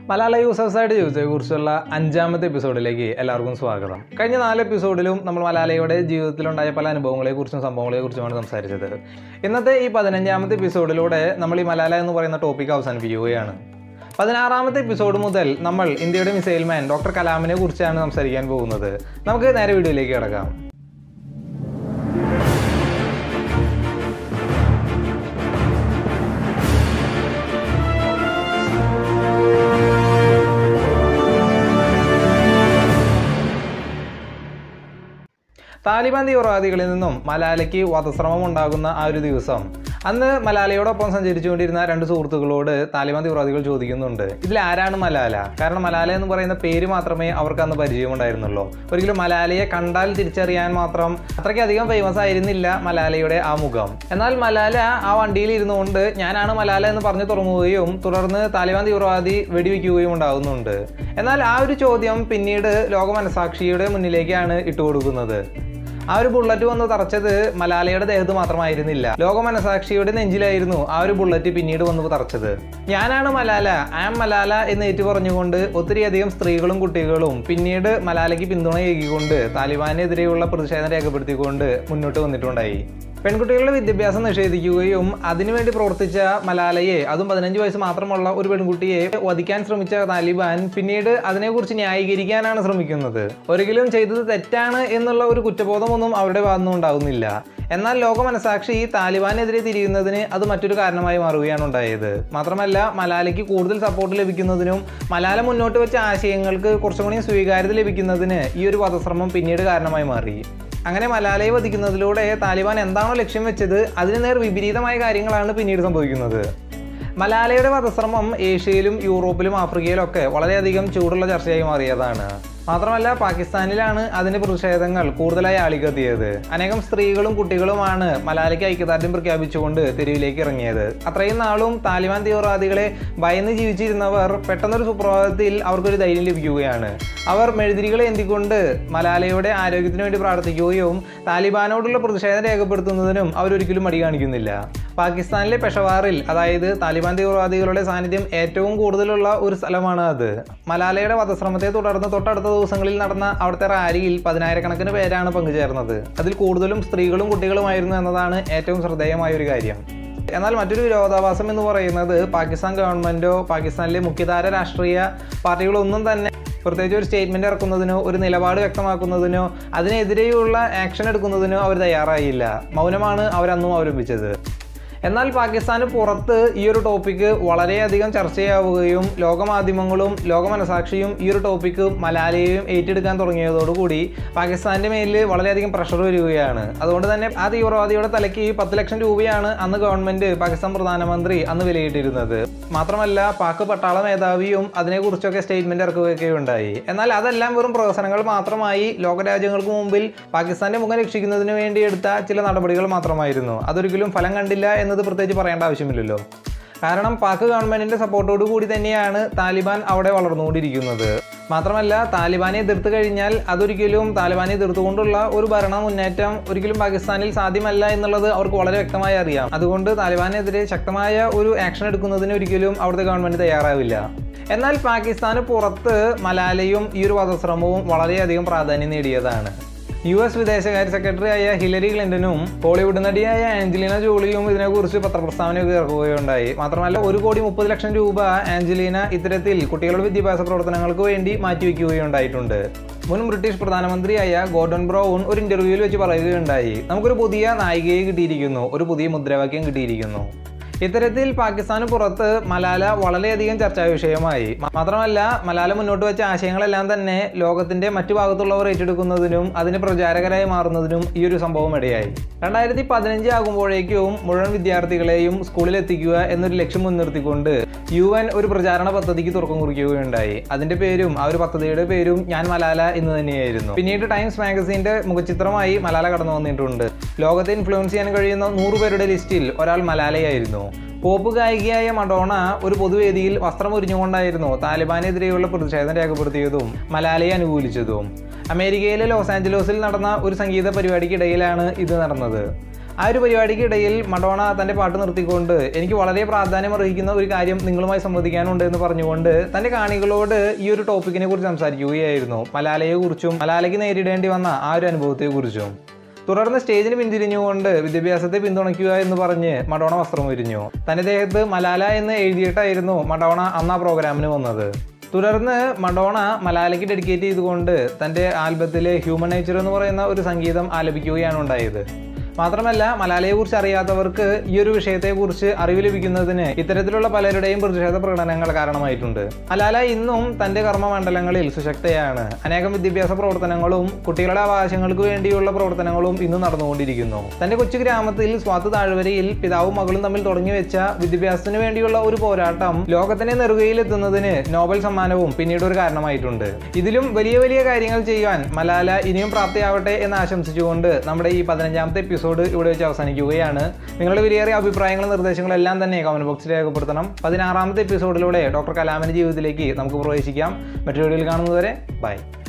മലാല യൂസഫ്സായിട്ട് ചോദിച്ചതിനെ കുറിച്ചുള്ള അഞ്ചാമത്തെ എപ്പിസോഡിലേക്ക് എല്ലാവർക്കും സ്വാഗതം കഴിഞ്ഞ നാല് എപ്പിസോഡിലും നമ്മൾ മലാലയുടെ ജീവിതത്തിലുണ്ടായ പല അനുഭവങ്ങളെക്കുറിച്ചും സംഭവങ്ങളെക്കുറിച്ചുമാണ് സംസാരിച്ചത് ഇന്നത്തെ ഈ പതിനഞ്ചാമത്തെ എപ്പിസോഡിലൂടെ നമ്മൾ ഈ മലാല എന്ന് പറയുന്ന ടോപ്പിക് അവസാനിപ്പിക്കുകയാണ് പതിനാറാമത്തെ എപ്പിസോഡ് മുതൽ നമ്മൾ ഇന്ത്യയുടെ മിസൈൽ മാൻ ഡോക്ടർ കലാമിനെ കുറിച്ചാണ് സംസാരിക്കാൻ പോകുന്നത് നമുക്ക് നേരെ വീഡിയോയിലേക്ക് കിടക്കാം താലിബാൻ തീവ്രവാദികളിൽ നിന്നും മലാലയ്ക്ക് വധശ്രമം ഉണ്ടാകുന്ന ആ ഒരു ദിവസം അന്ന് മലാലയോടൊപ്പം സഞ്ചരിച്ചുകൊണ്ടിരുന്ന രണ്ട് സുഹൃത്തുക്കളോട് താലിബാൻ തീവ്രവാദികൾ ചോദിക്കുന്നുണ്ട് ഇതിൽ ആരാണ് മലാല കാരണം മലാല എന്ന് പറയുന്ന പേര് മാത്രമേ അവർക്ക് അന്ന് പരിചയമുണ്ടായിരുന്നുള്ളൂ ഒരിക്കലും മലാലയെ കണ്ടാൽ തിരിച്ചറിയാൻ മാത്രം അത്രയ്ക്കധികം ഫേമസ് ആയിരുന്നില്ല മലാലയുടെ ആ മുഖം എന്നാൽ മലാല ആ വണ്ടിയിൽ ഇരുന്നുകൊണ്ട് ഞാനാണ് മലാല എന്ന് പറഞ്ഞു തുടങ്ങുകയും തുടർന്ന് താലിബാൻ തീവ്രവാദി വെടിവെക്കുകയും ഉണ്ടാകുന്നുണ്ട് എന്നാൽ ആ ഒരു ചോദ്യം പിന്നീട് ലോക മനസാക്ഷിയുടെ മുന്നിലേക്കാണ് ഇട്ടുകൊടുക്കുന്നത് ആ ഒരു ബുള്ളറ്റ് വന്ന് തറച്ചത് മലാലയുടെ ദേഹത്ത് മാത്രമായിരുന്നില്ല ലോക മനസാക്ഷിയുടെ നെഞ്ചിലായിരുന്നു ആ ഒരു ബുള്ളറ്റ് പിന്നീട് വന്ന് തറച്ചത് ഞാനാണ് മലാല ആം മലാല എന്ന് ഏറ്റു പറഞ്ഞുകൊണ്ട് ഒത്തിരിയധികം സ്ത്രീകളും കുട്ടികളും പിന്നീട് മലാലയ്ക്ക് പിന്തുണ ഏകിക്കൊണ്ട് താലിബാനെതിരെയുള്ള പ്രതിഷേധം രേഖപ്പെടുത്തിക്കൊണ്ട് മുന്നോട്ട് വന്നിട്ടുണ്ടായി പെൺകുട്ടികളുടെ വിദ്യാഭ്യാസം നിഷേധിക്കുകയും അതിനുവേണ്ടി പ്രവർത്തിച്ച മലാലയെ അതും പതിനഞ്ച് വയസ്സ് മാത്രമുള്ള ഒരു പെൺകുട്ടിയെ വധിക്കാൻ ശ്രമിച്ച താലിബാൻ പിന്നീട് അതിനെക്കുറിച്ച് ന്യായീകരിക്കാനാണ് ശ്രമിക്കുന്നത് ഒരിക്കലും ചെയ്തത് തെറ്റാണ് എന്നുള്ള ഒരു കുറ്റബോധമൊന്നും അവരുടെ ഭാഗത്തുനിന്നും ഉണ്ടാകുന്നില്ല എന്നാൽ ലോക മനസാക്ഷി താലിബാനെതിരെ തിരിയുന്നതിന് അത് മറ്റൊരു കാരണമായി മാറുകയാണ് ഉണ്ടായത് മാത്രമല്ല മലാലയ്ക്ക് കൂടുതൽ സപ്പോർട്ട് ലഭിക്കുന്നതിനും മലാല മുന്നോട്ട് വെച്ച ആശയങ്ങൾക്ക് കുറച്ചും കൂടി സ്വീകാര്യത ലഭിക്കുന്നതിന് ഈ ഒരു വധശ്രമം പിന്നീട് കാരണമായി മാറി അങ്ങനെ മലാലയെ വധിക്കുന്നതിലൂടെ താലിബാൻ എന്താണോ ലക്ഷ്യം വെച്ചത് അതിന് നേർ വിപരീതമായ കാര്യങ്ങളാണ് പിന്നീട് സംഭവിക്കുന്നത് മലാലയുടെ വധശ്രമം ഏഷ്യയിലും യൂറോപ്പിലും ആഫ്രിക്കയിലും ഒക്കെ വളരെയധികം ചൂടുള്ള ചർച്ചയായി മാറിയതാണ് മാത്രമല്ല പാകിസ്ഥാനിലാണ് അതിന്റെ പ്രതിഷേധങ്ങൾ കൂടുതലായി ആളിക്കത്തിയത് അനേകം സ്ത്രീകളും കുട്ടികളുമാണ് മലാലയ്ക്ക് ഐക്യദാർഢ്യം പ്രഖ്യാപിച്ചുകൊണ്ട് തെരുവിലേക്ക് ഇറങ്ങിയത് അത്രയും നാളും താലിബാൻ തീവ്രവാദികളെ ഭയന്ന് ജീവിച്ചിരുന്നവർ പെട്ടെന്നൊരു സുപ്രഭാതത്തിൽ അവർക്കൊരു ധൈര്യം ലഭിക്കുകയാണ് അവർ മെഴുതിരികൾ എന്തിക്കൊണ്ട് മലാലയുടെ ആരോഗ്യത്തിന് വേണ്ടി പ്രാർത്ഥിക്കുകയും താലിബാനോടുള്ള പ്രതിഷേധം രേഖപ്പെടുത്തുന്നതിനും അവരൊരിക്കലും മടി കാണിക്കുന്നില്ല പാകിസ്ഥാനിലെ പെഷവാറിൽ അതായത് താലിബാൻ തീവ്രവാദികളുടെ സാന്നിധ്യം ഏറ്റവും കൂടുതലുള്ള ഒരു സ്ഥലമാണ് അത് മലാലയുടെ വധശ്രമത്തെ തുടർന്ന് തൊട്ടടുത്ത ദിവസങ്ങളിൽ നടന്ന അവിടുത്തെ റാലിയിൽ പതിനായിരക്കണക്കിന് പേരാണ് പങ്കുചേർന്നത് അതിൽ കൂടുതലും സ്ത്രീകളും കുട്ടികളുമായിരുന്നു എന്നതാണ് ഏറ്റവും ശ്രദ്ധേയമായ ഒരു കാര്യം എന്നാൽ മറ്റൊരു വിരോധാഭാസം എന്ന് പറയുന്നത് പാകിസ്ഥാൻ ഗവൺമെൻറ്റോ പാകിസ്ഥാനിലെ മുഖ്യധാര രാഷ്ട്രീയ പാർട്ടികളൊന്നും തന്നെ പ്രത്യേകിച്ച് ഒരു സ്റ്റേറ്റ്മെന്റ് ഇറക്കുന്നതിനോ ഒരു നിലപാട് വ്യക്തമാക്കുന്നതിനോ അതിനെതിരെയുള്ള ആക്ഷൻ എടുക്കുന്നതിനോ അവർ തയ്യാറായില്ല മൗനമാണ് അവരന്നും അവലംബിച്ചത് എന്നാൽ പാകിസ്ഥാന് പുറത്ത് ഈ ഒരു ടോപ്പിക്ക് വളരെയധികം ചർച്ചയാവുകയും ലോകമാധ്യമങ്ങളും ലോക മനസാക്ഷിയും ഈ ഒരു ടോപ്പിക്ക് മലാലയെയും ഏറ്റെടുക്കാൻ തുടങ്ങിയതോടുകൂടി പാകിസ്ഥാന്റെ മേലിൽ വളരെയധികം പ്രഷർ വരികയാണ് അതുകൊണ്ട് തന്നെ ആ തീവ്രവാദിയുടെ തലയ്ക്ക് പത്ത് ലക്ഷം രൂപയാണ് അന്ന് ഗവൺമെന്റ് പാകിസ്ഥാൻ പ്രധാനമന്ത്രി അന്ന് വിലയിട്ടിരുന്നത് മാത്രമല്ല പാക് പട്ടാള മേധാവിയും അതിനെക്കുറിച്ചൊക്കെ സ്റ്റേറ്റ്മെന്റ് ഇറക്കുകയൊക്കെ ഉണ്ടായി എന്നാൽ അതെല്ലാം വെറും പ്രവർത്തനങ്ങൾ മാത്രമായി ലോകരാജ്യങ്ങൾക്ക് മുമ്പിൽ പാകിസ്ഥാന്റെ മുഖം രക്ഷിക്കുന്നതിന് വേണ്ടി എടുത്ത ചില നടപടികൾ മാത്രമായിരുന്നു അതൊരിക്കലും ഫലം കണ്ടില്ല എന്നത് പ്രത്യേകിച്ച് പറയേണ്ട ആവശ്യമില്ലല്ലോ കാരണം പാക് ഗവൺമെന്റിന്റെ സപ്പോർട്ടോടു കൂടി തന്നെയാണ് താലിബാൻ അവിടെ വളർന്നുകൊണ്ടിരിക്കുന്നത് മാത്രമല്ല താലിബാനെ എതിർത്ത് കഴിഞ്ഞാൽ അതൊരിക്കലും താലിബാനെ എതിർത്തുകൊണ്ടുള്ള ഒരു ഭരണ മുന്നേറ്റം ഒരിക്കലും പാകിസ്ഥാനിൽ സാധ്യമല്ല എന്നുള്ളത് അവർക്ക് വളരെ വ്യക്തമായി അറിയാം അതുകൊണ്ട് താലിബാനെതിരെ ശക്തമായ ഒരു ആക്ഷൻ എടുക്കുന്നതിന് ഒരിക്കലും അവിടുത്തെ ഗവൺമെന്റ് തയ്യാറാവില്ല എന്നാൽ പാകിസ്ഥാന് പുറത്ത് മലാലയും ഈ ഒരു വധശ്രമവും വളരെയധികം പ്രാധാന്യം നേടിയതാണ് യു എസ് വിദേശകാര്യ സെക്രട്ടറി ആയ ഹിലരി ക്ലിന്റനും ബോളിവുഡ് നടിയായ ആഞ്ചലീന ജോളിയും ഇതിനെക്കുറിച്ച് പത്രപ്രസ്താവനയൊക്കെ ഇറക്കുകയുണ്ടായി മാത്രമല്ല ഒരു കോടി മുപ്പത് ലക്ഷം രൂപ ആഞ്ചലീന ഇത്തരത്തിൽ കുട്ടികളുടെ വിദ്യാഭ്യാസ പ്രവർത്തനങ്ങൾക്ക് വേണ്ടി മാറ്റിവെക്കുകയുണ്ടായിട്ടുണ്ട് മുൻ ബ്രിട്ടീഷ് പ്രധാനമന്ത്രിയായ ഗോർഡൻ ബ്രൗൺ ഒരു ഇന്റർവ്യൂവിൽ വെച്ച് പറയുകയുണ്ടായി നമുക്കൊരു പുതിയ നായികയെ കിട്ടിയിരിക്കുന്നു ഒരു പുതിയ മുദ്രാവാക്യം കിട്ടിയിരിക്കുന്നു ഇത്തരത്തിൽ പാകിസ്ഥാന് പുറത്ത് മലാല വളരെയധികം ചർച്ചാ വിഷയമായി മാത്രമല്ല മലാല മുന്നോട്ട് വെച്ച ആശയങ്ങളെല്ലാം തന്നെ ലോകത്തിന്റെ മറ്റു ഭാഗത്തുള്ളവർ ഏറ്റെടുക്കുന്നതിനും അതിന് പ്രചാരകരായി മാറുന്നതിനും ഈ ഒരു സംഭവം ഇടയായി രണ്ടായിരത്തി പതിനഞ്ച് ആകുമ്പോഴേക്കും മുഴുവൻ വിദ്യാർത്ഥികളെയും സ്കൂളിൽ എത്തിക്കുക എന്നൊരു ലക്ഷ്യം മുൻനിർത്തിക്കൊണ്ട് യു എൻ ഒരു പ്രചാരണ പദ്ധതിക്ക് തുറക്കം കുറിക്കുകയുണ്ടായി അതിന്റെ പേരും ആ ഒരു പദ്ധതിയുടെ പേരും ഞാൻ മലാല എന്ന് തന്നെയായിരുന്നു പിന്നീട് ടൈംസ് മാഗസീന്റെ മുഖചിത്രമായി മലാല കടന്നു വന്നിട്ടുണ്ട് ലോകത്തെ ഇൻഫ്ലുവൻസ് ചെയ്യാൻ കഴിയുന്ന നൂറ് പേരുടെ ലിസ്റ്റിൽ ഒരാൾ മലാലയായിരുന്നു പോപ്പ് ഗായികയായ മഡോണ ഒരു പൊതുവേദിയിൽ വസ്ത്രം ഉരിഞ്ഞുകൊണ്ടായിരുന്നു താലിബാനെതിരെയുള്ള പ്രതിഷേധം രേഖപ്പെടുത്തിയതും മലാലയെ അനുകൂലിച്ചതും അമേരിക്കയിലെ ലോസ് ആഞ്ചലോസിൽ നടന്ന ഒരു സംഗീത പരിപാടിക്കിടയിലാണ് ഇത് നടന്നത് ആ ഒരു പരിപാടിക്കിടയിൽ മഡോണ തൻ്റെ പാട്ട് നിർത്തിക്കൊണ്ട് എനിക്ക് വളരെ പ്രാധാന്യം അർഹിക്കുന്ന ഒരു കാര്യം നിങ്ങളുമായി സംവദിക്കാനുണ്ട് എന്ന് പറഞ്ഞുകൊണ്ട് തൻ്റെ കാണികളോട് ഈ ഒരു ടോപ്പിക്കിനെ കുറിച്ച് സംസാരിക്കുകയായിരുന്നു മലാലയെക്കുറിച്ചും മലാലയ്ക്ക് നേരിടേണ്ടി വന്ന ആ ഒരു അനുഭവത്തെക്കുറിച്ചും തുടർന്ന് സ്റ്റേജിന് പിന്തിരിഞ്ഞുകൊണ്ട് വിദ്യാഭ്യാസത്തെ പിന്തുണയ്ക്കുക എന്ന് പറഞ്ഞ് മഡോണ വസ്ത്രം ഉരിഞ്ഞു തന്റെ ദേഹത്ത് മലാല എന്ന് എഴുതിയിട്ടായിരുന്നു മഡോണ അന്ന് ആ പ്രോഗ്രാമിന് വന്നത് തുടർന്ന് മഡോണ മലാലയ്ക്ക് ഡെഡിക്കേറ്റ് ചെയ്തുകൊണ്ട് തൻ്റെ ആൽബത്തിലെ ഹ്യൂമൻ നേച്ചർ എന്ന് പറയുന്ന ഒരു സംഗീതം ആലപിക്കുകയാണ് ഉണ്ടായത് മാത്രമല്ല മലാലയെക്കുറിച്ച് അറിയാത്തവർക്ക് ഈ ഒരു വിഷയത്തെക്കുറിച്ച് അറിവ് ലഭിക്കുന്നതിന് ഇത്തരത്തിലുള്ള പലരുടെയും പ്രതിഷേധ പ്രകടനങ്ങൾ കാരണമായിട്ടുണ്ട് മലാല ഇന്നും തൻ്റെ കർമ്മമണ്ഡലങ്ങളിൽ സുശക്തയാണ് അനേകം വിദ്യാഭ്യാസ പ്രവർത്തനങ്ങളും കുട്ടികളുടെ അവകാശങ്ങൾക്ക് വേണ്ടിയുള്ള പ്രവർത്തനങ്ങളും ഇന്ന് നടന്നുകൊണ്ടിരിക്കുന്നു തൻ്റെ കൊച്ചു ഗ്രാമത്തിൽ സ്വാത്ത് താഴ്വരയിൽ പിതാവും മകളും തമ്മിൽ തുടങ്ങി വെച്ച വിദ്യാഭ്യാസത്തിന് വേണ്ടിയുള്ള ഒരു പോരാട്ടം ലോകത്തിനെ നെറുകയിലെത്തുന്നതിന് നോബൽ സമ്മാനവും പിന്നീട് ഒരു കാരണമായിട്ടുണ്ട് ഇതിലും വലിയ വലിയ കാര്യങ്ങൾ ചെയ്യാൻ മലാല ഇനിയും പ്രാപ്തിയാവട്ടെ എന്ന് ആശംസിച്ചുകൊണ്ട് നമ്മുടെ ഈ പതിനഞ്ചാമത്തെ എപ്പിസോഡ് ഇവിടെ വെച്ച് അവസാനിക്കുകയാണ് നിങ്ങളുടെ വിലയേറിയ അഭിപ്രായങ്ങളും നിർദ്ദേശങ്ങളും എല്ലാം തന്നെ കമന്റ് ബോക്സിൽ രേഖപ്പെടുത്തണം പതിനാറാമത്തെ എപ്പിസോഡിലൂടെ ഡോക്ടർ കലാമിന്റെ ജീവിതത്തിലേക്ക് നമുക്ക് പ്രവേശിക്കാം മറ്റൊരു വീഡിയോയിൽ കാണുന്നതുവരെ ബൈ